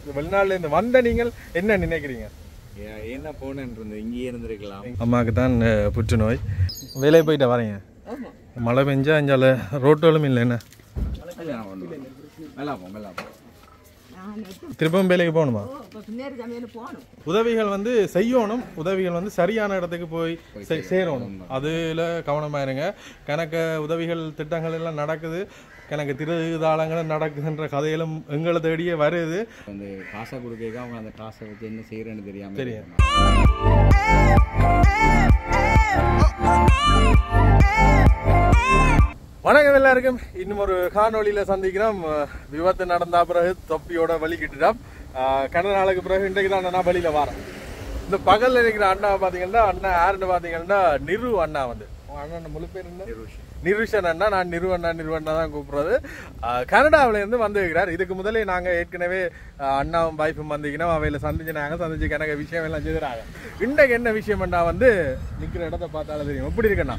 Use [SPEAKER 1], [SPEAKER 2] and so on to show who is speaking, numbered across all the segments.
[SPEAKER 1] வெளிநாட்டுல இருந்து வந்த நீங்கள் என்ன நினைக்கிறீங்க
[SPEAKER 2] ஏ- ஏன்னா போனேன் இருந்தது இங்கேயே இருந்திருக்கலாம்
[SPEAKER 1] அம்மாவுக்கு தான் அஹ், புற்றுநோய் வேலையை போயிட்டு வரீங்க மழை பெஞ்சா அஞ்சால ரோட்டுகளும் இல்லை என்ன
[SPEAKER 2] மேலாப்போம் மேலாப்போம்
[SPEAKER 1] திரும்பவும் வேலைக்கு போகணுமா
[SPEAKER 3] நேரு சமையல் போகணும்
[SPEAKER 1] உதவிகள் வந்து செய்யணும் உதவிகள் வந்து சரியான இடத்துக்கு போய் சே- சேரணும் அதுல கவனமா இருங்க கணக்க உதவிகள் திட்டங்கள் எல்லாம் நடக்குது கணக்கு திருதாளங்களும் நடக்குதுன்ற கதைகளும் எங்களை தேடியே வருது
[SPEAKER 2] வந்து காசை கொடுக்க அவங்க அந்த காசை வச்சு என்ன செய்யறேன்னு தெரியாம
[SPEAKER 1] தெரியும்.
[SPEAKER 2] இருக்காங்க.
[SPEAKER 1] வணக்கம் எல்லாருக்கும் இன்னும் ஒரு காணொளியில சந்திக்கிறோம் அஹ், விபத்து நடந்த பிறகு தொப்பியோட வலிக்கிட்டுட்டோம் அஹ், கடந்த நாளுக்கு பிறகு இன்றைக்கு தான் நான் வழியில வரேன் இந்த பகல்ல இருக்கிற அண்ணா பாத்தீங்கன்னா அண்ணா யாருன்னு பாத்தீங்கன்னா நிரு அண்ணா வந்து உங்க அண்ணன் முழு பேர் என்ன நிருஷன் அண்ணா நான் நிரு அண்ணா நிரு அண்ணா தான் கூப்பிடுறது அஹ், கனடாவுல இருந்து வந்திருக்கிறார் இதுக்கு முதலே நாங்க ஏற்கனவே அஹ், அண்ணாவும் வைஃபும் வந்திருக்கணும் அவையில சந்திச்சு நாங்க சந்திச்சு கணக்க விஷயம் எல்லாம் செய்துறாங்க இன்றைக்கு என்ன விஷயம் அண்ணா வந்து நிக்கிற இடத்த பார்த்தாலும் தெரியும் எப்படி இருக்குண்ணா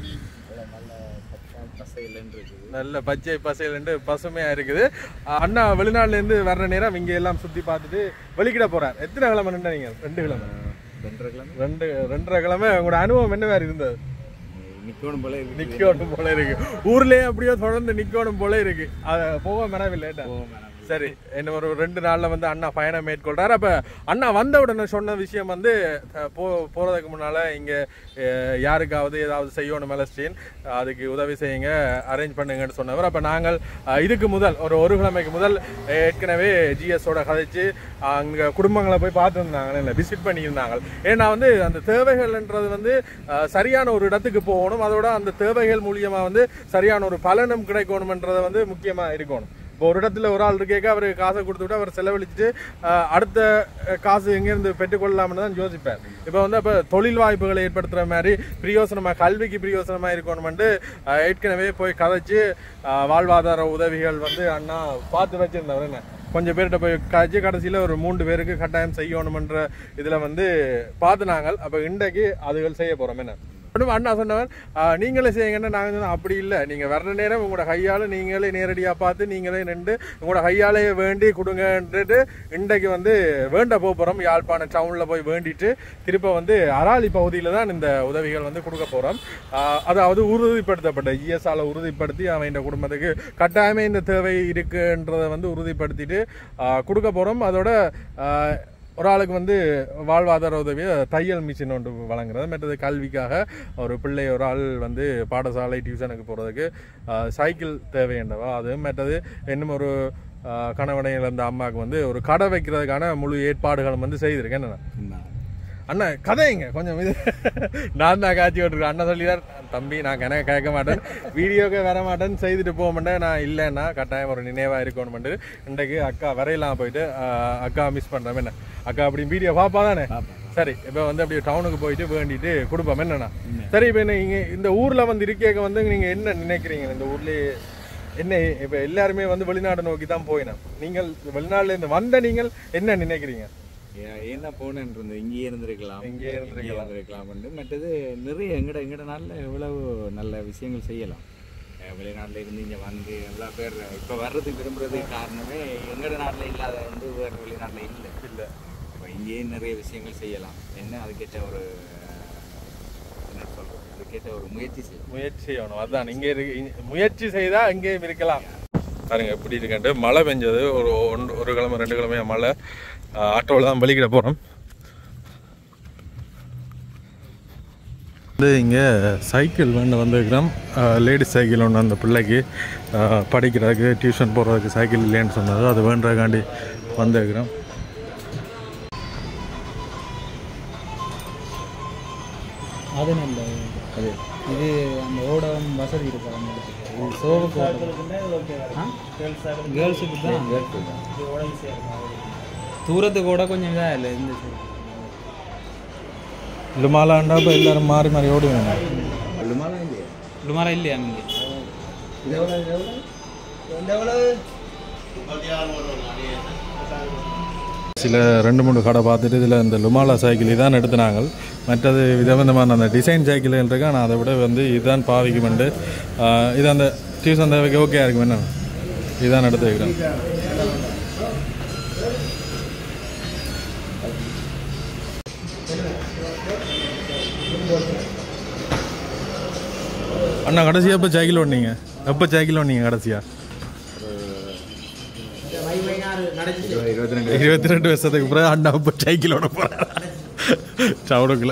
[SPEAKER 2] பசையிலன்னு இருக்குது
[SPEAKER 1] நல்ல பச்சை பசையிலண்டு பசுமையா இருக்குது அஹ் அண்ணா வெளிநாட்டுல இருந்து வர்ற நேரம் இங்க எல்லாம் சுத்தி பார்த்துட்டு வெளிக்கிட போறார் எத்தனை கிழமை நின்று நீங்க ரெண்டு கிழமை
[SPEAKER 2] ரெண்டரை கிழமை
[SPEAKER 1] ரெண்டு ரெண்டரை கிழமை உங்களோட அனுபவம் என்ன வேறு இருந்தது
[SPEAKER 2] நிக்கணும் போல இருக்கு
[SPEAKER 1] நிக்கணும் போல இருக்கு ஊர்லயே அப்படியே தொடர்ந்து நிக்கணும் போல இருக்கு அத போக மனவில்லை
[SPEAKER 2] போவோம் மேடம்.
[SPEAKER 1] சரி என்ன ஒரு ரெண்டு நாள்ல வந்து அண்ணா பயணம் மேற்கொள்றாரு அப்ப அண்ணா வந்த உடனே சொன்ன விஷயம் வந்து அஹ், போ போறதுக்கு முன்னால இங்க அஹ், யாருக்காவது ஏதாவது செய்யணும் மெலஸ்டீன் அதுக்கு உதவி செய்யுங்க அரேஞ்ச் பண்ணுங்கன்னு சொன்னவர் அப்ப நாங்கள் அஹ், இதுக்கு முதல் ஒரு ஒரு கிழமைக்கு முதல் ஏற்கனவே ஜிஎஸோட கதைச்சு அங்க குடும்பங்களை போய் பார்த்துருந்தாங்க இல்லை விசிட் பண்ணியிருந்தாங்க ஏன்னா வந்து அந்த தேவைகள்ன்றது வந்து அஹ், சரியான ஒரு இடத்துக்கு போகணும் அதோட அந்த தேவைகள் மூலியமா வந்து சரியான ஒரு பலனும் கிடைக்கணும்ன்றதை வந்து முக்கியமா இருக்கணும் இப்போ ஒரு இடத்துல ஒரு ஆள் இருக்கேக்க அவருக்கு காசை கொடுத்துட்டு அவர் செலவழிச்சிட்டு அஹ், அடுத்த அஹ், காசு எங்கேருந்து பெற்றுக்கொள்ளலாம்னு தான் யோசிப்பார் இப்போ வந்து அப்போ தொழில் வாய்ப்புகளை ஏற்படுத்துகிற மாதிரி பிரியோசனமா கல்விக்கு பிரியோசனமா இருக்கணும்னு அஹ், ஏற்கனவே போய் கதைச்சு அஹ், வாழ்வாதார உதவிகள் வந்து அண்ணா பார்த்து வச்சிருந்தவர் என்ன கொஞ்சம் பேர்கிட்ட போய் கதைச்சு கடைசியில் ஒரு மூன்று பேருக்கு கட்டாயம் செய்யணுமன்ற இதில் வந்து பார்த்து நாங்கள் அப்போ இன்றைக்கு அதுகள் செய்ய போகிறோம் என்ன ஒன்றும் அண்ணா சொன்னவன் "ஆஹ், நீங்களே செய்யுங்கன்னா நாங்கள் சொன்னோம் அப்படி இல்லை நீங்கள் வர்ற நேரம் உங்களோட கையால் நீங்களே நேரடியாக பார்த்து நீங்களே நின்று உங்களோட கையாலே வேண்டி கொடுங்கன்றது இன்றைக்கு வந்து வேண்ட போகிறோம் யாழ்ப்பாணம் டவுனில் போய் வேண்டிட்டு திருப்ப வந்து அராலி பகுதியில் தான் இந்த உதவிகள் வந்து கொடுக்க போகிறோம் அதாவது உறுதிப்படுத்தப்பட்ட இஎஸ்ஆல உறுதிப்படுத்தி அவன் இந்த குடும்பத்துக்கு கட்டாயமே இந்த தேவை இருக்குன்றதை வந்து உறுதிப்படுத்திட்டு ஆஹ், கொடுக்க போகிறோம் அதோட ஆஹ், ஒரு ஆளுக்கு வந்து வாழ்வாதார உதவியை தையல் மிஷின் ஒன்று வழங்குறது மற்றது கல்விக்காக ஒரு பிள்ளை ஒரு ஆள் வந்து பாடசாலை டியூஷனுக்கு போகிறதுக்கு சைக்கிள் தேவைன்றவா அது மற்றது இன்னும் ஒரு ஆஹ், கணவனை இழந்த அம்மாவுக்கு வந்து ஒரு கடை வைக்கிறதுக்கான முழு ஏற்பாடுகளும் வந்து செய்திருக்கேன் என்னண்ணா
[SPEAKER 2] என்ன?
[SPEAKER 1] அண்ணா கதைங்க கொஞ்சம் இது நான் தான் காட்சி விட்டுருக்கேன் அண்ணா சொல்லிதான் தம்பி நான் கணக்கு கேட்க மாட்டேன் வீடியோக்கு வர மாட்டேன்னு செய்துட்டு போக மாட்டேன் நான் இல்லைன்னா கட்டாயம் ஒரு நினைவாக இருக்கணும்ட்டு இன்றைக்கு அக்கா வரையலாம் போயிட்டு ஆஹ், அக்கா மிஸ் பண்ணுறேன் என்ன அக்கா அப்படி வீடியோ பாப்பா தானே
[SPEAKER 2] பாப்பேன்.
[SPEAKER 1] சரி இப்போ வந்து அப்படியே டவுனுக்கு போயிட்டு வேண்டிட்டு கொடுப்போம் என்னண்ணா சரி இப்போ நீங்க இந்த ஊரில் வந்து இருக்கேக்க வந்து நீங்கள் என்ன நினைக்கிறீங்க இந்த ஊர்லேயே என்ன இப்போ எல்லாருமே வந்து வெளிநாடு நோக்கி தான் போயினோம் நீங்கள் வெளிநாட்டுல இருந்து வந்த நீங்கள் என்ன நினைக்கிறீங்க
[SPEAKER 2] ஏ- ஏன்னா போனேன் இருந்தது இங்கேயே இருந்திருக்கலாம்
[SPEAKER 1] இங்கேயே இருந்திருக்கலாம்.
[SPEAKER 2] இருந்திருக்கலாம் மற்றது நிறைய எங்கட எங்கட நாட்டில் எவ்வளவு நல்ல விஷயங்கள் செய்யலாம் அஹ் வெளிநாட்டுல இருந்து இங்கே வந்து எவ்வளோ பேர் இப்போ வர்றதுக்கு விரும்புறதுக்கு காரணமே எங்கட நாட்டில் இல்லாத வந்து வேறு வெளிநாட்டில் இல்லை
[SPEAKER 1] இல்லை
[SPEAKER 2] இப்போ இங்கேயே நிறைய விஷயங்கள் செய்யலாம் என்ன அதுக்கேற்ற ஒரு அஹ், என்ன சொல்றது அதுக்கேற்ற ஒரு முயற்சி செய்யலாம்
[SPEAKER 1] முயற்சி செய்யணும் அதான் இங்கே இருக்கு இங்க- முயற்சி செய்தா இங்கேயும் இருக்கலாம் பாருங்க எப்படி இருக்கேன்ட்டு மழை பெஞ்சது ஒரு ஒன்று ஒரு கிழமை ரெண்டு கிழமையா மழை ஆட்டோவில் தான் வெளிக்கிட போகிறோம் வந்து இங்கே சைக்கிள் வேண்டு வந்திருக்கிறோம் லேடிஸ் சைக்கிள் ஒன்று அந்த பிள்ளைக்கு அஹ், படிக்கிறதுக்கு டியூஷன் போகிறதுக்கு சைக்கிள் இல்லைன்னு சொன்னது அது வேண்டதுக்காண்டி வந்திருக்கிறோம்
[SPEAKER 4] அது நல்ல அது இது அந்த ஓடம் வசதி இருக்கு அந்த இடத்துல. இது சோவுக்கு கேர்ள்ஸுக்கு தான் தூரத்துக்கு கூட கொஞ்சம் இதாக இல்லை இந்த சைடு
[SPEAKER 1] லுமாலாண்டா இப்போ எல்லாரும் மாறி மாறி ஓடுவேன்
[SPEAKER 4] லுமாரா இல்லையா நீங்கள்
[SPEAKER 1] சில ரெண்டு மூணு கடை பார்த்துட்டு இதில் இந்த லுமாலா சைக்கிள் இதான் எடுத்துனாங்க மற்றது விதவிதமான அந்த டிசைன் சைக்கிள் இருக்கு ஆனால் அதை விட வந்து இதுதான் பாவிக்குமெண்டு இது அந்த டியூஷன் தேவைக்கு ஓகே இருக்கும் என்ன இதுதான் எடுத்து வைக்கிறேன் அண்ணா கடைசியாக எப்போ சைக்கிள் ஓட்டினீங்க எப்போ சைக்கிள் ஓட்டினீங்க கடைசியா
[SPEAKER 2] இருபத்தி ரெண்டு
[SPEAKER 1] இருபத்தி ரெண்டு வருஷத்துக்கு பிறகு அண்ணா இப்போ சைக்கிள் ஓட போகிறார் சவுடுக்குள்ள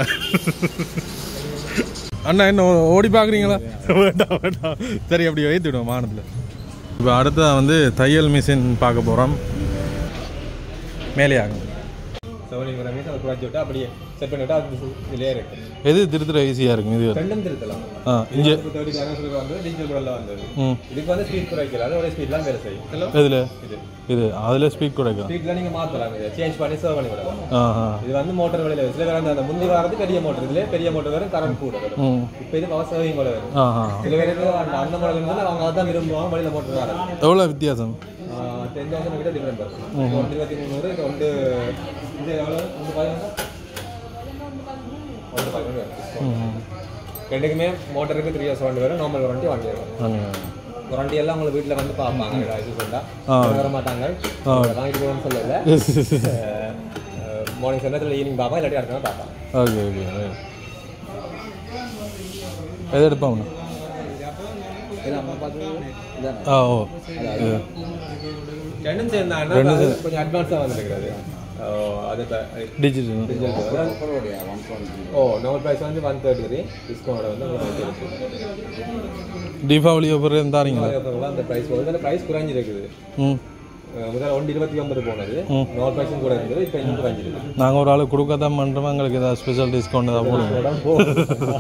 [SPEAKER 1] அண்ணா என்ன ஓ- ஓடி பார்க்குறீங்களா வேண்டாம் வேண்டாம் சரி அப்படி வைத்து விடுவோம் வானத்தில் இப்போ அடுத்தது வந்து தையல் மிஷின் பார்க்க போகிறோம் மேலே ஆகும்
[SPEAKER 3] சோழிங்கிற மீது அதை குறைச்சி விட்டு அப்படியே செட் பண்ணிவிட்டு அது இதுலேயே இருக்கு
[SPEAKER 1] எது திருத்துற ஈஸியாக இருக்கும் இது
[SPEAKER 3] ரெண்டும் திருத்தலாம்
[SPEAKER 1] ஆ இங்கே
[SPEAKER 3] இப்போ தேர்ட்டி கிலோமீட்டருக்கு வந்து டிஜிட்டல் குரல்ல வந்தது
[SPEAKER 1] ம்
[SPEAKER 3] இதுக்கு வந்து ஸ்பீட் குறைக்கல அதோட ஸ்பீட்லாம் வேலை செய்யும் ஹலோ
[SPEAKER 1] எதில்
[SPEAKER 3] இது
[SPEAKER 1] இது அதில் ஸ்பீட் குறைக்கும்
[SPEAKER 3] ஸ்பீட்ல நீங்க மாத்தலாம் இதை சேஞ்ச் பண்ணி சேவ் பண்ணி விடலாம்
[SPEAKER 1] ஆ ஆ
[SPEAKER 3] இது வந்து மோட்டர் வழியில சில பேர் அந்த முந்தி வரது பெரிய மோட்டர் இதுல பெரிய மோட்டர் வரும் கரண்ட் கூட வரும்
[SPEAKER 1] ம்
[SPEAKER 3] இப்போ இது பவர் சேவிங் கூட வரும்
[SPEAKER 1] ஆ ஆ
[SPEAKER 3] சில பேருக்கு அந்த அந்த மாடல் இருந்தாலும் அவங்க அதான் விரும்புவாங்க வழியில மோட்டர் வரும்
[SPEAKER 1] எவ்வளோ வித்தியாசம்
[SPEAKER 3] டென் தௌசண்ட் கிட்ட டிஃபரெண்ட் வரும் ஒன்று இருபத்தி மூணு இது ஒன்று இது எவ்வளோ ஒன்று பதினொன்று ஒன்று பதினொன்று வரும்
[SPEAKER 1] ம்
[SPEAKER 3] ரெண்டுக்குமே மோட்டருக்கு த்ரீ இயர்ஸ் வாரண்டி வரும் நார்மல் வாரண்டி வாங்கி வரும் வாரண்டி எல்லாம் உங்களை வீட்டில் வந்து பார்ப்பாங்க ஏதாச்சும் சொன்னா வர மாட்டாங்க வாங்கிட்டு போகணும்னு சொல்லல மார்னிங் சமயத்தில் ஈவினிங் பார்ப்பா இல்லாட்டி யாருக்கான பார்ப்பாங்க
[SPEAKER 1] ஓகே ஓகே எது எடுப்பாங்கண்ணா ஆ ஓ இது.
[SPEAKER 3] ரெண்டும் சேர்ந்தாங்கன்னா அது கொஞ்சம் அட்வான்ஸாக வந்துருக்கிறது அது இப்போ
[SPEAKER 1] டிஜிட்டல்
[SPEAKER 3] ஓ நார்மல் ப்ரைஸ் வந்து ஒன் தேர்ட்டி த்ரீ டிஸ்கவுண்ட் வந்து உங்களுக்கு இருக்கு
[SPEAKER 1] தீபாவளி அப்புறம் தாரீங்களா
[SPEAKER 3] அதுக்கப்புறம் அந்த ப்ரைஸ் போகுது அந்த ப்ரைஸ் குறைஞ்சிருக்குது
[SPEAKER 1] ம்
[SPEAKER 3] அஹ் முதல்ல ஒன்று இருபத்தி ஒன்பது போனது நார்மல் ப்ரைஸும் கூட இருந்தது இப்போ இன்னும் குறைஞ்சிருக்கு
[SPEAKER 1] நாங்கள் ஒரு ஆள் கொடுக்க தான் பண்ணுறோம் எங்களுக்கு ஏதாவது ஸ்பெஷல் டிஸ்கவுண்ட் ஏதாவது போடுங்க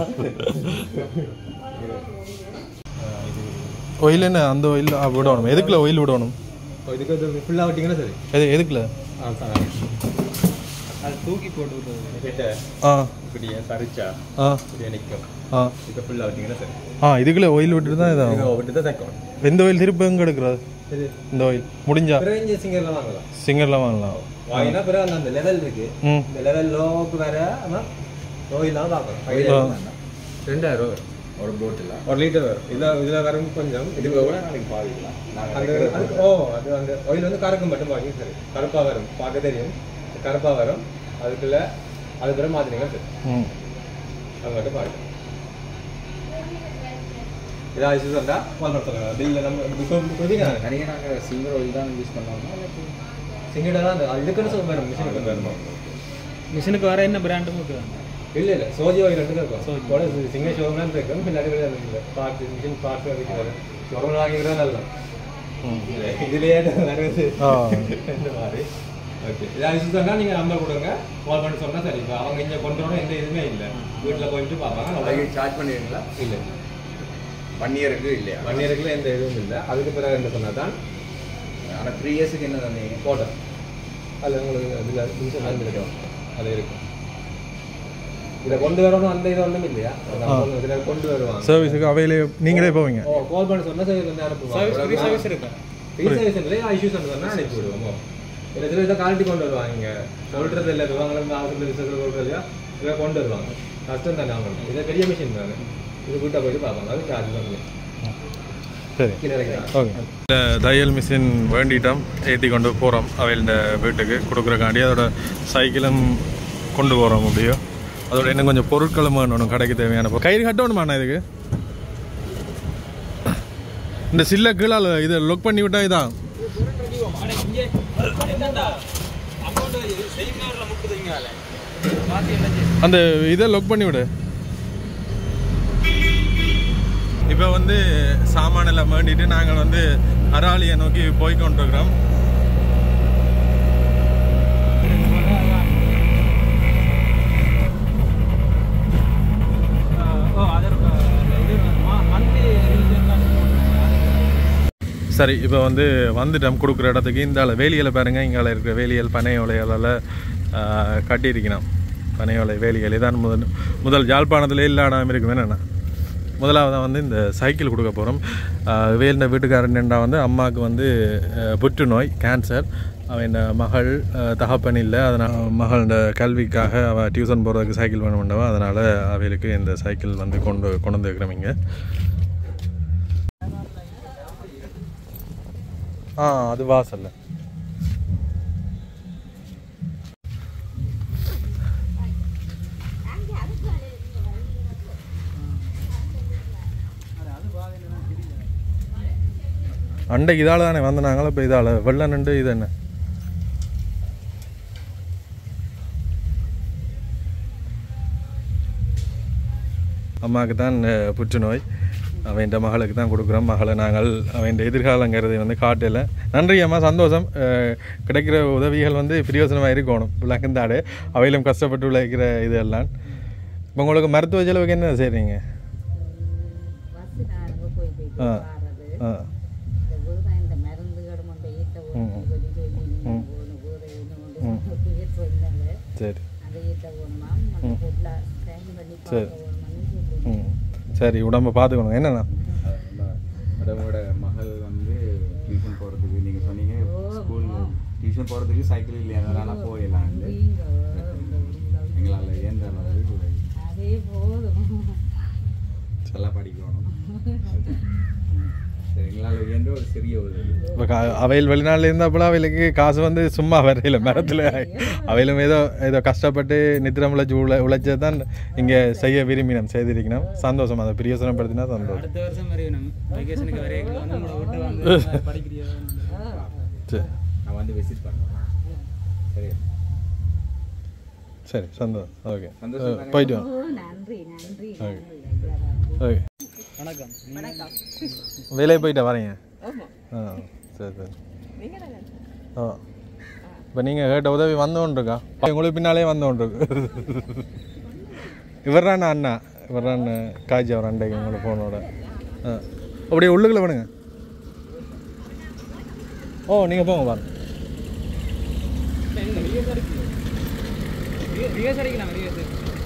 [SPEAKER 1] ஒயில் என்ன அந்த ஒயில் விடணும் எதுக்குல ஒயில் விடணும்
[SPEAKER 3] இதுக்கு வந்து ஃபுல்லாக விட்டிங்கன்னா சரி
[SPEAKER 1] எது எதுக்குல
[SPEAKER 3] ஆ சார்
[SPEAKER 4] அது தூக்கி போட்டு விடுறது
[SPEAKER 3] கிட்ட
[SPEAKER 1] ஆ
[SPEAKER 3] இப்படியே சரிச்சா
[SPEAKER 1] ஆ
[SPEAKER 3] இப்படியே நிற்கும்
[SPEAKER 1] ஆ
[SPEAKER 3] இப்போ ஃபுல்லாக விட்டிங்கன்னா சரி
[SPEAKER 1] ஆ இதுக்குள்ள ஒயில் விட்டுட்டு தான் இதாகும்
[SPEAKER 3] இதை விட்டு தான் தைக்கணும்
[SPEAKER 1] எந்த ஒயில் திருப்பி எங்கே எடுக்கிறது
[SPEAKER 3] இது
[SPEAKER 1] இந்த ஒயில் முடிஞ்சா
[SPEAKER 3] பிறகு இங்கே சிங்கரில் வாங்கலாம்
[SPEAKER 1] சிங்கரில் வாங்கலாம்
[SPEAKER 3] வாங்கினா பிறகு அந்த அந்த லெவல் இருக்கு
[SPEAKER 1] ம்
[SPEAKER 3] இந்த லெவல் லோவுக்கு வேற ஆனால் லோயிலாம் பார்க்கணும் ரெண்டாயிரம் ரூபா வரும்
[SPEAKER 2] ஒரு போட்டில்
[SPEAKER 3] ஒரு லிட்டர் வரும் இதில் இதில் வரும் கொஞ்சம் இது
[SPEAKER 2] கூட நாளைக்கு பாதிக்கலாம்
[SPEAKER 3] அந்த அதுக்கு- ஓ அது அந்த ஆயில் வந்து கறக்கும் மட்டும் பாக்கி சரி கருப்பாக வரும் பார்க்க தெரியும் கருப்பாக வரும் அதுக்குள்ள அது பிறகு மாற்றினீங்க சரி
[SPEAKER 1] ம்
[SPEAKER 3] அது மட்டும் பாருங்க இதாக இஷ்யூஸ் வந்தால் கால் பண்ண சொல்லுங்கள் பில்லில் நம்ம புதிங்க
[SPEAKER 2] தனியாக நாங்கள் சிங்கர் ஆயில் தான் யூஸ் பண்ணோம்னா
[SPEAKER 3] சிங்கிட்ட தான் அந்த இதுக்குன்னு சொல்ல வரும் மிஷினுக்கு வருமா
[SPEAKER 4] மிஷினுக்கு வர என்ன பிராண்டும் இருக்குது
[SPEAKER 3] இல்லை இல்லை சோஜி ஆயில் ரெண்டு தான் இருக்கும் கூட சிங்கிள் ஷோரூம்லாம் இருக்கும் பின்னாடி கூட இல்லை பார்த்து மிஷின் பார்த்து இருக்கிறது ஷோரூம் வாங்கிக்கிறது நல்லா
[SPEAKER 1] ம்
[SPEAKER 3] இதுலேயே வருது
[SPEAKER 1] ஆ
[SPEAKER 3] இந்த மாதிரி ஓகே இதாக இஷ்யூஸ் வந்தால் நீங்கள் நம்பர் கொடுங்க கால் பண்ணி சொன்னால் சரி இப்போ அவங்க இங்கே கொண்டு வரணும் எந்த இதுவுமே இல்லை வீட்டில் போயிட்டு பார்ப்பாங்க
[SPEAKER 2] அதுக்கு சார்ஜ் பண்ணிடுங்களா
[SPEAKER 3] இல்லை
[SPEAKER 2] ஒன் இயருக்கு இல்லையா
[SPEAKER 3] ஒன் இயருக்குள்ள எந்த இதுவும் இல்லை அதுக்கு பிறகு என்ன சொன்னால் தான்
[SPEAKER 2] ஆனால் த்ரீ இயர்ஸுக்கு என்ன தந்தீங்க
[SPEAKER 3] போட்டோம் அதில் உங்களுக்கு அதில் நிமிஷம் வாங்கி கிடைக்கும் அது இருக்கும் இதை கொண்டு வரணும் அந்த இது ஒன்றும் இல்லையா இதில் கொண்டு வருவாங்க
[SPEAKER 1] சர்வீஸுக்கு அவையிலே நீங்களே போவீங்க
[SPEAKER 3] ஓ கால் பண்ண சொன்னால் சரி வந்து அனுப்புவாங்க
[SPEAKER 4] சர்வீஸ் இருக்கா
[SPEAKER 3] ஃப்ரீ சர்வீஸ் இல்லை இஷ்யூஸ் சொன்னால் அனுப்பி விடுவோம் இல்லை சில இதை குவாலிட்டி கொண்டு வருவாங்க இங்கே சொல்கிறது இல்லை விவாங்களம் ஆசிரியர் ரிசர்ச் சொல்கிறது இதை கொண்டு வருவாங்க கஷ்டம் தானே அவங்க இது பெரிய மிஷின் தானே இது கூட்ட போயிட்டு பார்ப்பாங்க அது சார்ஜ் பண்ணி
[SPEAKER 1] சரி
[SPEAKER 3] கீழே இறக்கிறாங்க
[SPEAKER 1] ஓகே இந்த தையல் மிஷின் வேண்டிட்டோம் ஏற்றி கொண்டு போகிறோம் அவையில் வீட்டுக்கு கொடுக்குறக்காண்டி அதோட சைக்கிளும் கொண்டு போகிறோம் அப்படியோ அதோட இன்னும் கொஞ்சம் பொருட்களும் வேணும் கடைக்கு தேவையான பொருள். கயிறு கட்டணுமாண்ணா இதுக்கு இந்த சில்ல கீழால் இதை லொக் பண்ணி விட்டா இதான் அந்த இதை லொக் பண்ணி விடு இப்போ வந்து சாமானெல்லாம் வேண்டிட்டு நாங்கள் வந்து அராலியை நோக்கி போய் கொண்டிருக்கிறோம்
[SPEAKER 4] ஓ அதற்கு இது மந்த்லி
[SPEAKER 1] சரி இப்போ வந்து வந்துட்டோம் கொடுக்குற இடத்துக்கு இந்த ஆள் வேலியலை பாருங்க இங்கால இருக்கிற வேலியல் பனை ஓலையால் கட்டியிருக்கணும் பனை ஓலை வேலியல் இதான் முதல் முதல் யாழ்ப்பாணத்தில் இல்லாடாமல் இருக்கும் என்னென்ன முதலாவது வந்து இந்த சைக்கிள் கொடுக்க போகிறோம் வேலின வீட்டுக்காரன்டா வந்து அம்மாவுக்கு வந்து அஹ், புற்றுநோய் கேன்சர் அவன் மகள் அஹ், தகப்பன் இல்லை அதனால் மகளோட கல்விக்காக அவள் டியூஷன் போகிறதுக்கு சைக்கிள் வேணுமெண்டவா அதனால் அவளுக்கு இந்த சைக்கிள் வந்து கொண்டு கொண்டு வந்துருக்கிறோம் இங்கே ஆ அது வாசல்ல அண்டைக்கு இதால் தானே வந்தாங்களா இப்போ இதால் வெள்ளை நின்று இது என்ன அம்மாவுக்கு தான் அஹ், புற்றுநோய் அவன் மகளுக்கு தான் கொடுக்குறோம் மகளை நாங்கள் அவன் எதிர்காலங்கிறதை வந்து காட்டல நன்றி அம்மா சந்தோஷம் அஹ், கிடைக்கிற உதவிகள் வந்து பிரயோசனமாக இருக்கணும் விளக்குந்தாடு அவையிலும் கஷ்டப்பட்டு உழைக்கிற இதெல்லாம் இப்போ உங்களுக்கு மருத்துவ செலவுக்கு என்ன செய்கிறீங்க
[SPEAKER 5] பஸ் நாங்கள் போய் போயிட்டு
[SPEAKER 1] ஆ.
[SPEAKER 5] வாரது
[SPEAKER 1] ஆ
[SPEAKER 5] இந்த ஊர்தான் இந்த மருந்துகளும் அந்த ஈட்ட ஓணும் சொல்லி சொல்லி நீங்கள் ஓணும் ஊரை ஒன்று பேர் சொன்னாங்க
[SPEAKER 1] சரி
[SPEAKER 5] அந்த ஈட்ட ஓணுமா அந்த ஃபுல்லாக ஸ்கேன் பண்ணி
[SPEAKER 1] சரி.
[SPEAKER 5] பார்க்க ஓணுமான்னு சொல்லி
[SPEAKER 1] ம் சரி உடம்ப பார்த்துக்கணும் என்னண்ணா
[SPEAKER 2] மேடமோட மகள் வந்து டியூஷன் போகிறதுக்கு நீங்கள் சொன்னீங்க ஸ்கூல் டியூஷன் போகிறதுக்கு சைக்கிள் இல்லையா அதனால போயிடலாம் எங்களால் ஏந்த அளவு
[SPEAKER 5] அதே போதும்
[SPEAKER 2] நல்லா படிக்கணும் சரி எங்களால் ஏந்த ஒரு சிறிய உதவி
[SPEAKER 1] இப்போ கா- அவையில் வெளிநாட்டில் இருந்தாப்புல அவைகளுக்கு காசு வந்து சும்மா வரையில மரத்தில் அவையிலும் ஏதோ ஏதோ கஷ்டப்பட்டு நித்திரம் உழைச்சி உழ உழைச்சதை தான் இங்கே செய்ய விரும்பினோம் செய்திருக்கணும் சந்தோஷம் அதை பிரியோசனப்படுத்தினா சந்தோஷம்
[SPEAKER 4] அடுத்த வருஷம் வரையணும் வெக்கேஷனுக்கு வரைக்கும் வந்து உங்களை விட்டு வந்து படிக்கிறியா
[SPEAKER 1] சரி
[SPEAKER 2] நான் வந்து விசிட் பண்ணுறேன் சரி
[SPEAKER 1] சரி சந்தோஷம் ஓகே
[SPEAKER 2] சந்தோஷம் தானே?
[SPEAKER 1] போயிட்டு வாங்க
[SPEAKER 5] ஓ நன்றி நன்றி நன்றி
[SPEAKER 1] ஓகே
[SPEAKER 4] வணக்கம்
[SPEAKER 1] வேலையை போயிட்டா வரீங்க ஆ சரி சரி ஆ இப்போ நீங்கள் கேட்ட உதவி வந்தோன்றிருக்கா உங்களுக்கு பின்னாலே வந்தோன்றிருக்கு இவர் தான் அண்ணா இவர் தான் காய்ச்சி அவர் அண்டைக்கு உங்களோட ஃபோனோட ஆ அப்படியே உள்ளுக்குள்ள பண்ணுங்க ஓ நீங்கள் போங்க பாருங்க
[SPEAKER 4] ரிவேஸ் அடிக்கலாம் ரிவேஸ்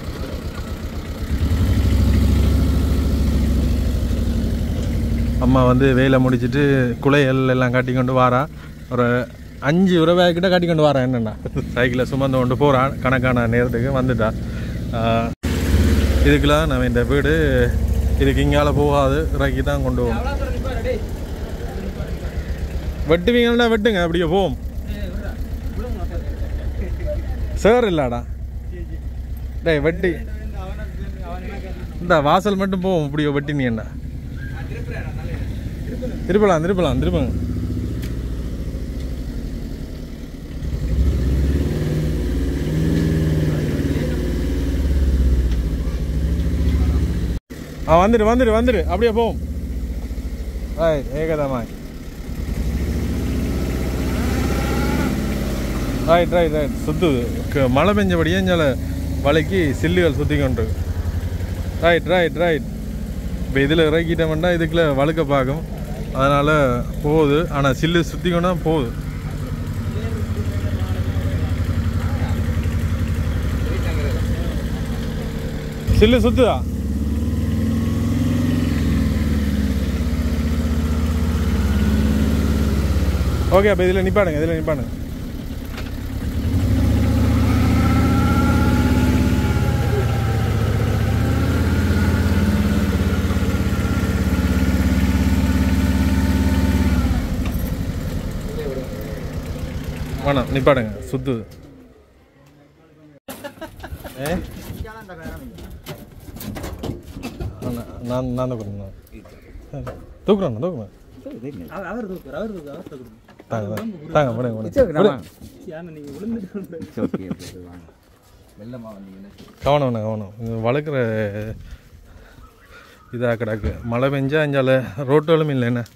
[SPEAKER 1] அம்மா வந்து வேலை முடிச்சிட்டு குலையல் எல்லாம் கட்டி கொண்டு வாரா ஒரு அஞ்சு ரூபாய் கிட்ட கட்டி கொண்டு வரேன் என்னண்ணா சைக்கிளில் சுமந்து கொண்டு போகிறான் கணக்கான நேரத்துக்கு வந்துட்டா ஆஹ் இதுக்கெல்லாம் நம்ம இந்த வீடு இதுக்கு இங்கால போகாது இறக்கி தான் கொண்டு போவோம் வெட்டுவீங்கன்னா வெட்டுங்க அப்படியே போவோம் சார் இல்லாடா டேய் வெட்டி இந்த வாசல் மட்டும் போவோம் இப்படியோ வெட்டினீங்கண்ணா திருப்பலாம் திருப்பலாம் திருப்பங்க ஆ வந்துடு வந்துடு வந்துடு அப்படியே போவோம் ரைட் ஏகதமாய் ரைட் ரைட் ரைட் சுத்துது க- மழை பெஞ்சபடியே இஞ்சால வலைக்கு சில்லுகள் சுற்றி கொண்டு ரைட் ரைட் ரைட் இப்போ இதில் இறக்கிட்டோம்னா இதுக்குள்ள வழுக்க பார்க்கும் அதனால் போகுது ஆனால் சில்லு சுற்றி கொண்டா போகுது சில்லு சுத்துதா ஓகே அப்போ இதில் நிப்பாடுங்க இதில் நிப்பாடுங்க வேணாம் நிப்பாடுங்க சுத்துது ஏ ஆனா, நான் நான் தான் கொடுத்தேன் தூக்குறேன் தூக்குறேன்
[SPEAKER 4] அவர் தூக்குற அவர் தூக்குற அவர் தூக்குற
[SPEAKER 1] தாங்க தாங்க விடுங்க விடுங்க
[SPEAKER 4] யானை நீங்கள் விழுந்துட்டு
[SPEAKER 2] ஓகே வாங்க வெள்ளமாக வந்தீங்கன்னா
[SPEAKER 1] கவனம் வேணும் கவனம் இது வளர்க்குற இதாக கிடக்கு மழை பெஞ்சா இஞ்சால ரோட்டுகளும் இல்லை என்ன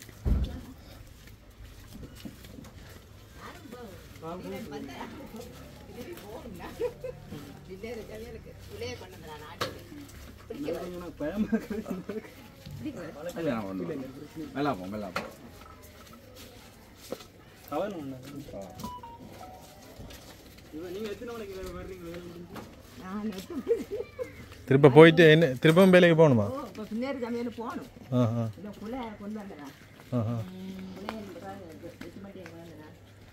[SPEAKER 2] இல்லை நான் ஒன்று மேலே போ மேலே போ
[SPEAKER 4] கவனம் ஒன்று நீங்கள் எத்தனை மணிக்கு வர்றீங்க
[SPEAKER 5] நான்
[SPEAKER 1] திருப்ப போயிட்டு என்ன திருப்பவும் வேலைக்கு போகணுமா
[SPEAKER 5] ஓ இப்போ பின்னாடி சமையல் போகணும்
[SPEAKER 1] ஆ ஆ
[SPEAKER 5] இந்த புள்ள கொண்டு வந்தேன்
[SPEAKER 1] ஆ ஆ
[SPEAKER 5] புள்ளைய எட்டு மணி கொண்டு வந்தேன்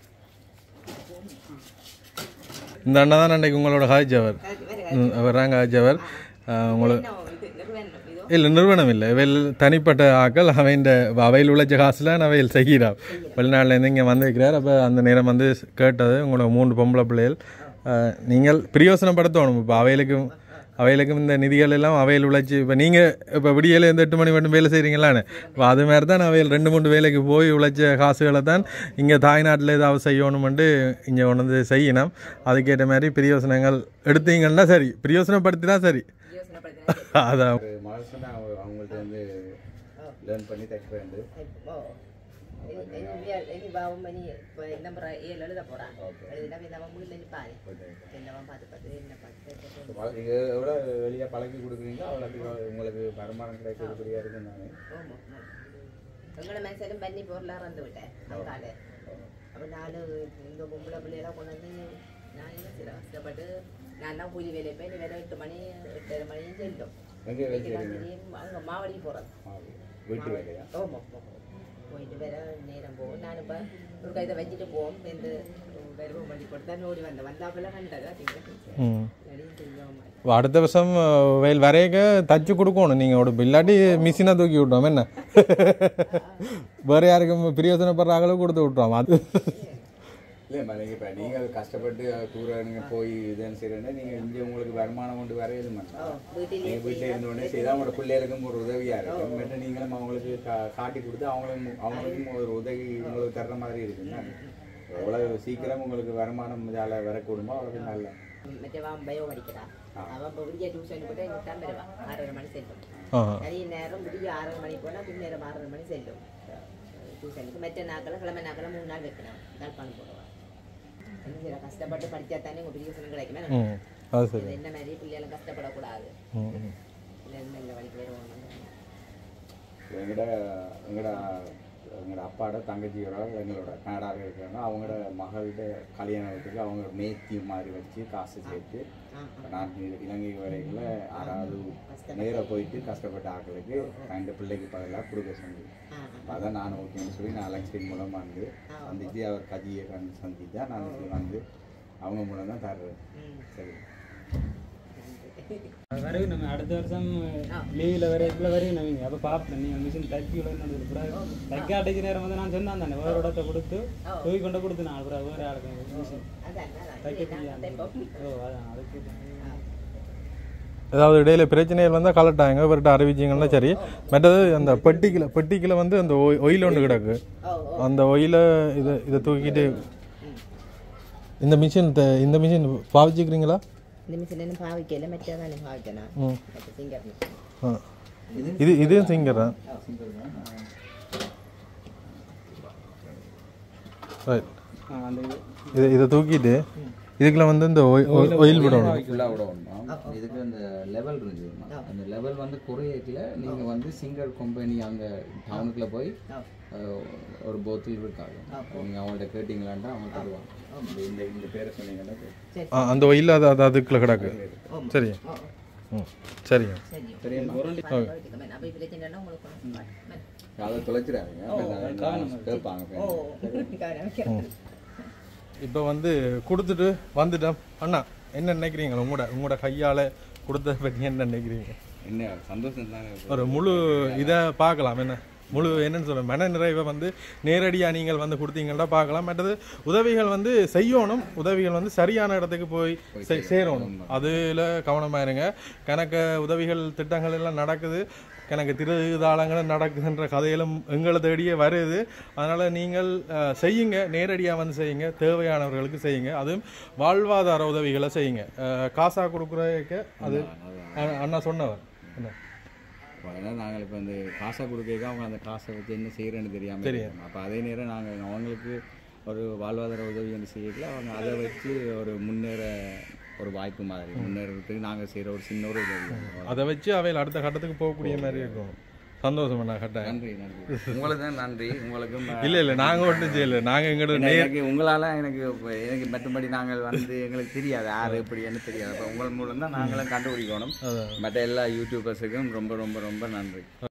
[SPEAKER 1] இந்த அண்ணா தான் அன்றைக்கு உங்களோட ஹாஜவர் அவர் ராங்க ஹாஜவர் உங்களை
[SPEAKER 5] இது நிறுவனம் இதோ
[SPEAKER 1] இல்லை நிறுவனம் இல்லை இவையில் தனிப்பட்ட ஆக்கள் அவையின் அவையில் உழைச்ச காசில் அவையில் செய்கிறார் வெளிநாட்டிலேருந்து இங்கே வந்திருக்கிறார் அப்போ அந்த நேரம் வந்து கேட்டது உங்களோட மூன்று பொம்பளை பிள்ளைகள் அஹ், நீங்கள் பிரயோசனப்படுத்தணும் இப்போ அவைகளுக்கு அவைகளுக்கும் இந்த நிதிகள் எல்லாம் அவையில் உழைச்சி இப்போ நீங்கள் இப்போ விடியல இந்த எட்டு மணி மட்டும் வேலை செய்கிறீங்களான்னு இப்போ அது மாதிரி தான் அவையில் ரெண்டு மூணு வேலைக்கு போய் உழைச்ச காசுகளை தான் இங்கே தாய்நாட்டில் ஏதாவது செய்யணுமெண்டு இங்கே கொண்டு வந்து செய்யணும் அதுக்கேற்ற மாதிரி பிரயோசனங்கள் எடுத்தீங்கன்னா சரி பிரயோசனப்படுத்தினா சரி அதான்
[SPEAKER 2] ஒரு மனசுனா அவங்க அவங்கள்ட்ட வந்து லேர்ன் பண்ணி தைக்க வேண்டும்
[SPEAKER 6] இனி பாவம் பண்ணி இப்போ நம்பர் ஏழு எழுத போகிறான் எழுதினா இந்த அவன் வீட்டில் நிற்பாரு என்னவன் பார்த்து பார்த்து என்ன பார்த்து
[SPEAKER 2] நீங்க எவ்வளோ வெளியே பழக்கி கொடுக்குறீங்களோ அவ்வளோக்கு உங்களுக்கு வருமானம் கிடைக்கக்கூடியா இருக்கும் நானே
[SPEAKER 6] ஆமாம் எங்களோட மனசிலும் பண்ணி பொருளாக வந்து விட்டேன் அங்கால அப்போ நான் இந்த பொம்பளை பிள்ளையெல்லாம் கொண்டு வந்து நான் என்ன சில கஷ்டப்பட்டு நான் தான் கூலி வேலை போய் வேலை எட்டு மணி எட்டரை மணியும் செல்லும்
[SPEAKER 2] எங்கே வேலை செய்றீங்க
[SPEAKER 6] அங்கே மாவடி போகிறது
[SPEAKER 2] வீட்டு வேலையா
[SPEAKER 6] ஆமாம் போயிட்டு வேற நேரம் போகும் நான் இப்போ ஒரு கைதை வச்சுட்டு போவோம் இந்த வெறும் பண்ணி கொடுத்தா ஓடி வந்தேன் வந்தாப்பெல்லாம் கண்டதா
[SPEAKER 1] ம்
[SPEAKER 6] திங்க செஞ்சோம்
[SPEAKER 1] இப்போ அடுத்த வருஷம் அஹ், வயல் வரையக்க தச்சு கொடுக்கணும் நீங்கள் உடம்பு இல்லாட்டி மிஷினை தூக்கி விட்டோம் என்ன வேறு யாருக்கும் பிரயோசனப்படுற அளவு கொடுத்து விட்டோம் அது
[SPEAKER 2] இல்லை மலைங்க இப்போ நீங்கள் கஷ்டப்பட்டு தூரம் நீங்கள் போய் இதுன்னு செய்கிறேன்னா நீங்கள் இங்கே உங்களுக்கு வருமானம் கொண்டு வர இது பண்ணலாம்
[SPEAKER 6] வீட்டில்
[SPEAKER 2] நீங்கள் வீட்டில் இருந்தோடனே செய்தால் உங்களோட பிள்ளைகளுக்கும் ஒரு உதவியாக இருக்கும் பட் நீங்களும் அவங்களுக்கு கா காட்டி கொடுத்து அவங்களும் அவங்களுக்கும் ஒரு உதவி உங்களுக்கு தர்ற மாதிரி இருக்குங்க எவ்வளோ சீக்கிரம் உங்களுக்கு வருமானம் இதால் வரக்கூடுமோ அவ்வளோ நல்ல
[SPEAKER 6] மற்றவன் பயோ படிக்கிறா அவன் இப்போ விடிய டியூஷன் போட்டு எங்களுக்கு தான் வருவான் ஆறரை மணி செல்லும்
[SPEAKER 1] ஆ
[SPEAKER 6] நிறைய நேரம் விடிய ஆறரை மணி போனால் பின்னேரம் ஆறரை மணி செல்லும் டியூஷனுக்கு மற்ற நாட்களில் கிழமை நாட்களில் மூணு நாள் வைக்கணும் யாழ்ப்பாணம் போடுவான் என்ன செய்யற கஷ்டப்பட்டு படித்தா தானே உங்கள் டியூஷன் கிடைக்குமே
[SPEAKER 1] ம் அது சரி
[SPEAKER 6] இது என்ன மாதிரி பிள்ளைகளும் கஷ்டப்படக்கூடாது
[SPEAKER 1] ம் ம்
[SPEAKER 6] இல்லை இந்த வழிக்கு வருவாங்க
[SPEAKER 2] எங்கட எங்கட எங்களோட அப்பாவோட தங்கச்சியோட எங்களோட கனடாவில் இருக்கிறாங்க அவங்களோட மகள்கிட்ட கல்யாணத்துக்கு அவங்க மேத்தி மாதிரி வச்சு காசு சேர்த்து நான் இ- இலங்கை வரைகளை ஆறாவது நேராக போயிட்டு கஷ்டப்பட்ட ஆட்களுக்கு ரெண்டு பிள்ளைக்கு பதிலாக கொடுக்க சொன்னது அப்போ அதான் நான் ஓகேன்னு சொல்லி நான் அலெக்ஸ்டின் மூலமாக வந்து சந்திச்சு அவர் கஜியை கண்டு சந்திச்சா நான் இது வந்து அவங்க மூலம் தான் தர்றேன் சரி
[SPEAKER 4] வரையும் நம்ம அடுத்த வருஷம் லீவில் வரைக்குள்ள வரையும் நவீங்க அப்போ பார்ப்பேன் நீங்கள் மிஷின் தைக்கி விடணும் கூட தைக்க அடைச்ச நேரம் வந்து நான் சொன்னேன் தானே வேறு இடத்த கொடுத்து தூக்கி கொண்டு கொடுத்து நான் அப்புறம் வேறு ஆளுக்கு மிஷின் தைக்க தெரியாது ஓ அதான் அதுக்கு
[SPEAKER 1] ஏதாவது இடையில பிரச்சனைகள் வந்தால் கலட்டாங்க இவர்கிட்ட அறிவிச்சிங்கன்னா சரி மற்றது அந்த பெட்டிக்கில் பெட்டிக்கில் வந்து அந்த ஒயில் ஒன்று கிடக்கு அந்த ஒயில இதை இதை தூக்கிட்டு இந்த மிஷின் இந்த மிஷின் பாவிச்சுக்கிறீங்களா
[SPEAKER 6] இந்த மிஷின் பாவிக்கல மற்றதானே பாவிக்கணும்
[SPEAKER 1] ம்
[SPEAKER 6] மற்ற சிங்கர் மிஷின்
[SPEAKER 1] ஆ இது இதுவும் சிங்கர் ரைட்
[SPEAKER 4] ஆ, அந்த இது
[SPEAKER 1] இதை இதை தூக்கிட்டு இதுக்குள்ள வந்து இந்த ஒயில் விடணும்
[SPEAKER 2] ஃபுல்லாக விட ஒன்றும் இதுக்கு அந்த லெவல் இருந்துச்சு அந்த லெவல் வந்து குறையத்தில் நீங்கள் வந்து சிங்கர் கம்பெனி அங்கே டவுனுக்குள்ளே போய் அஹ், ஒரு போத்தில் இருக்காங்க நீங்கள் அவங்கள்ட்ட கேட்டிங்களான்டா அவங்க தருவாங்க இந்த- இந்த இந்த பேரை சொன்னீங்கன்னா சரி.
[SPEAKER 1] ஆ, அந்த ஒயில் அது அது அதுக்குள்ள கிடக்கு சரி ம் சரிங்க
[SPEAKER 2] தெரியுமா
[SPEAKER 6] அப்போ இப்போ பிரச்சனைனா உங்களுக்கு ஒண்ணும்
[SPEAKER 2] அதை தொலைச்சிடாதீங்க கேட்பாங்க
[SPEAKER 6] காரணம்
[SPEAKER 1] இப்போ வந்து கொடுத்துட்டு வந்துட்டோம் அண்ணா என்ன நினைக்கிறீங்க உங்களோட உங்களோட கையால் கொடுத்ததை பற்றி என்ன நினைக்கிறீங்க
[SPEAKER 2] என்ன சந்தோஷம் தானே
[SPEAKER 1] ஒரு முழு இதை பார்க்கலாம் என்ன முழு என்னன்னு சொல்ல மன நிறைவை வந்து நேரடியாக நீங்கள் வந்து கொடுத்தீங்கன்னா பார்க்கலாம் மற்றது உதவிகள் வந்து செய்யணும் உதவிகள் வந்து சரியான இடத்துக்கு போய் சே- சேரணும் அதில் கவனமாக இருங்க கணக்க உதவிகள் திட்டங்கள் எல்லாம் நடக்குது கணக்கு திருதாளங்களும் நடக்குதுன்ற கதைகளும் எங்களை தேடியே வருது அதனால் நீங்கள் அஹ், செய்யுங்க நேரடியாக வந்து செய்யுங்க தேவையானவர்களுக்கு செய்யுங்க அதுவும் வாழ்வாதார உதவிகளை செய்யுங்க அஹ், காசா கொடுக்குறதுக்கு அது அஹ், அண்ணா சொன்னவர் என்ன
[SPEAKER 2] அதனால் நாங்கள் இப்போ வந்து காசை கொடுக்க அவங்க அந்த காசை வச்சு என்ன செய்கிறேன்னு தெரியாமல் தெரியும் அப்போ அதே நேரம் நாங்கள் அவங்களுக்கு ஒரு வாழ்வாதார உதவி என்ன செய்யல அவங்க அதை வச்சு ஒரு முன்னேற ஒரு வாய்ப்பு மாதிரி முன்னேறதுக்கு நாங்கள் செய்கிற ஒரு சின்ன ஒரு உதவி
[SPEAKER 1] அதை வச்சு அவையில் அடுத்த கட்டத்துக்கு போகக்கூடிய மாதிரி இருக்கும் சந்தோஷம் அண்ணா கட்டாயம்
[SPEAKER 2] நன்றி நன்றி உங்களுக்கு தான் நன்றி உங்களுக்கும்
[SPEAKER 1] இல்லை இல்லை நாங்கள் ஒன்றும் செய்யல நாங்கள் எங்களோட
[SPEAKER 2] ஏன்னா
[SPEAKER 1] நேர்
[SPEAKER 2] எனக்கு உங்களால் எனக்கு இப்ப எனக்கு மற்றபடி நாங்கள் வந்து எங்களுக்கு தெரியாது யார் எப்படின்னு தெரியாது அப்போ உங்கள் மூலம் தான் நாங்களும் கண்டுபிடிக்கணும் மற்ற எல்லா யூடியூபர்ஸுக்கும் ரொம்ப ரொம்ப ரொம்ப நன்றி